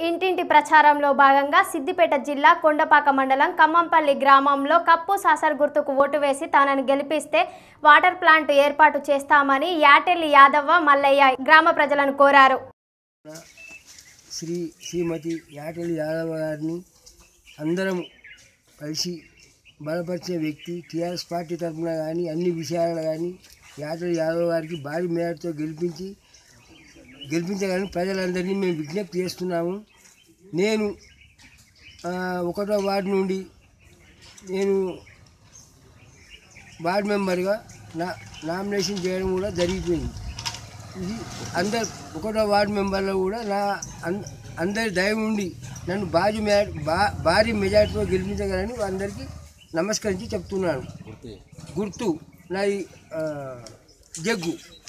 ఇంటింటి ప్రచారంలో భాగంగా సిద్దిపేట జిల్లా కొండపాక మండలం ఖమ్మంపల్లి గ్రామంలో కప్పు సాసర్ గుర్తుకు ఓటు వేసి తనను గెలిపిస్తే వాటర్ ప్లాంట్ ఏర్పాటు చేస్తామని యాటెల్లి యాదవ్వ మల్లయ్య గ్రామ ప్రజలను కోరారు శ్రీ శ్రీమతి యాటలి యాదవ్ గారిని అందరం కలిసి బలపరిచే వ్యక్తి టీఆర్ఎస్ పార్టీ తరఫున కానీ అన్ని విషయాలలో కానీ యాటలి యాదవ్ గారికి భారీ మేరతో గెలిపించి గెలిపించగానే ప్రజలందరినీ మేము విజ్ఞప్తి చేస్తున్నాము నేను ఆ, ఒకటో వార్డు నుండి నేను వార్డు మెంబర్గా నా నామినేషన్ చేయడం కూడా జరిగిపోయింది ఇది అందరు ఒకటో వార్డు మెంబర్లో కూడా నా అన్- అందరి దయ ఉండి నన్ను భారీ మే బా భారీ మెజార్టీతో గెలిపించగలని అందరికీ నమస్కరించి చెప్తున్నాను గుర్తు నాది ఆ, జగ్గు